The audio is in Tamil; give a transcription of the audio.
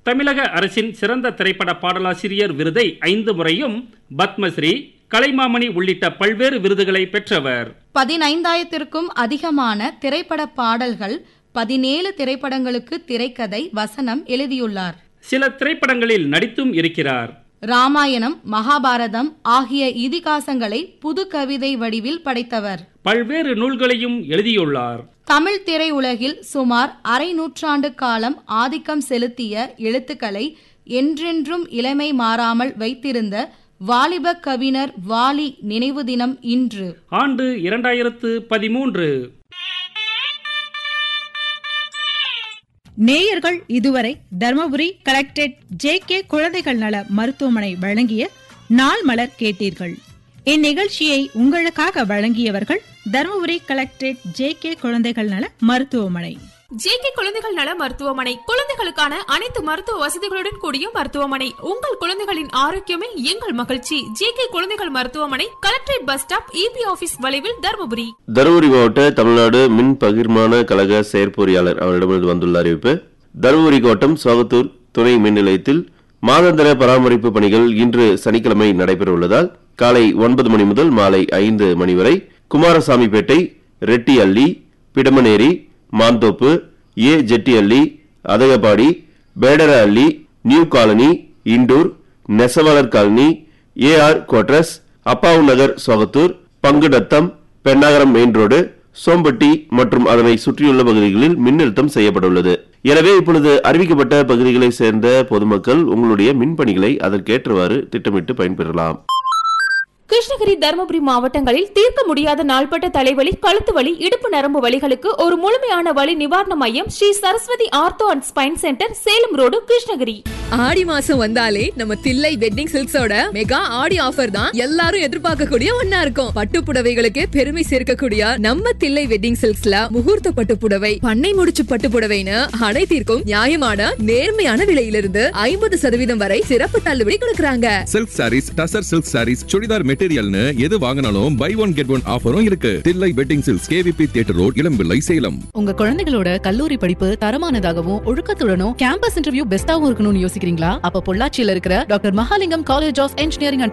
தமிழக அரசின் சிறந்த திரைப்பட பாடலாசிரியர் விருதை ஐந்து முறையும் பத்மஸ்ரீ கலைமாமணி உள்ளிட்ட பல்வேறு விருதுகளை பெற்றவர் பதினைந்தாயிரத்திற்கும் அதிகமான திரைப்பட பாடல்கள் பதினேழு திரைப்படங்களுக்கு திரைக்கதை வசனம் எழுதியுள்ளார் சில திரைப்படங்களில் நடித்தும் இருக்கிறார் ராமாயணம் மகாபாரதம் ஆகிய இதிகாசங்களை புது கவிதை வடிவில் படைத்தவர் பல்வேறு நூல்களையும் எழுதியுள்ளார் தமிழ் திரையுலகில் சுமார் அரை நூற்றாண்டு காலம் ஆதிக்கம் செலுத்திய எழுத்துக்களை என்றென்றும் இளமை மாறாமல் வைத்திருந்த வாலிப கவிஞர் வாலி நினைவு தினம் இன்று ஆண்டு இரண்டாயிரத்து பதிமூன்று நேயர்கள் இதுவரை தர்மபுரி கலெக்டரேட் ஜே கே குழந்தைகள் நல மருத்துவமனை வழங்கிய நாள் மலர் கேட்டீர்கள் இந்நிகழ்ச்சியை உங்களுக்காக வழங்கியவர்கள் தர்மபுரி கலெக்டரேட் ஜே கே குழந்தைகள் நல மருத்துவமனை ஜேகே குழந்தைகள் நல மருத்துவமனை குழந்தைகளுக்கான அனைத்து மருத்துவ வசதிகளுடன் கூடிய மருத்துவமனை உங்கள் குழந்தைகளின் ஆரோக்கியமே எங்கள் மகிழ்ச்சி ஜேகே குழந்தைகள் மருத்துவமனை collectorate bus stop EB office வளைவில் தருமபுரி தருமபுரி மாவட்ட தமிழ்நாடு மின் பகிர்மான கழக செயற்பொறியாளர் அவரிடமிருந்து வந்துள்ள அறிவிப்பு தருமபுரி கோட்டம் சோகத்தூர் துணை மின் நிலையத்தில் மாதாந்திர பராமரிப்பு பணிகள் இன்று சனிக்கிழமை நடைபெற உள்ளதால் காலை ஒன்பது மணி முதல் மாலை ஐந்து மணி வரை குமாரசாமிப்பேட்டை ரெட்டி அள்ளி பிடமனேரி மாந்தோப்பு ஏ ஜெட்டி அள்ளி அதகபாடி பேடர அள்ளி நியூ காலனி இண்டூர் நெசவாளர் colony AR quarters Appavu Nagar Sogathur பங்குடத்தம் பெண்ணாகரம் மெயின் ரோடு சோம்பட்டி மற்றும் அதனை சுற்றியுள்ள பகுதிகளில் மின்னழுத்தம் செய்யப்பட்டுள்ளது எனவே இப்பொழுது அறிவிக்கப்பட்ட பகுதிகளை சேர்ந்த பொதுமக்கள் உங்களுடைய மின்பணிகளை அதற்கேற்றவாறு திட்டமிட்டு பயன்பெறலாம் கிருஷ்ணகிரி தருமபுரி மாவட்டங்களில் தீர்க்க முடியாத நாள்பட்ட தலைவலி கழுத்து வலி இடுப்பு நரம்பு வலிகளுக்கு ஒரு முழுமையான வலி நிவாரண மையம் Sri Saraswathi ortho and spine centre Salem road Krishnagiri Aadi மாசம் வந்தாலே நம்ம தில்லை வெட்டிங் சில்க்ஸோட மெகா ஆடி ஆஃபர் தான் எல்லாரும் எதிர்பார்க்கக்கூடிய ஒன்னா இருக்கும் பட்டு புடவைகளுக்கு பெருமை சேர்க்கக்கூடிய நம்ம தில்லை வெட்டிங் சில்க்ஸ்ல முகூர்த்த பட்டு புடவை பண்ணை முடிச்சு பட்டு புடவைன்னு அனைத்திற்கும் நியாயமான நேர்மையான விலையிலிருந்து ஐம்பது சதவீதம் வரை சிறப்பு தள்ளுபடி கொடுக்கறாங்க silk sarees tussar silk sarees churidar மெட்டீரியல்னு எது வாங்கினாலும் பை ஒன் கெட் ஒன் ஆஃபரும் இருக்கு Thillai wedding silks KVP theatre road Ilampillai Salem உங்க குழந்தைகளோட கல்லூரி படிப்பு தரமானதாகவும் ஒழுக்கத்துடனும் கேம்பஸ் இன்டர்வியூ பெஸ்டாவும் இருக்கணும்னு யோசிக்கிறீங்களா அப்ப பொள்ளாச்சியில இருக்கிற doctor Mahalingam college of engineering and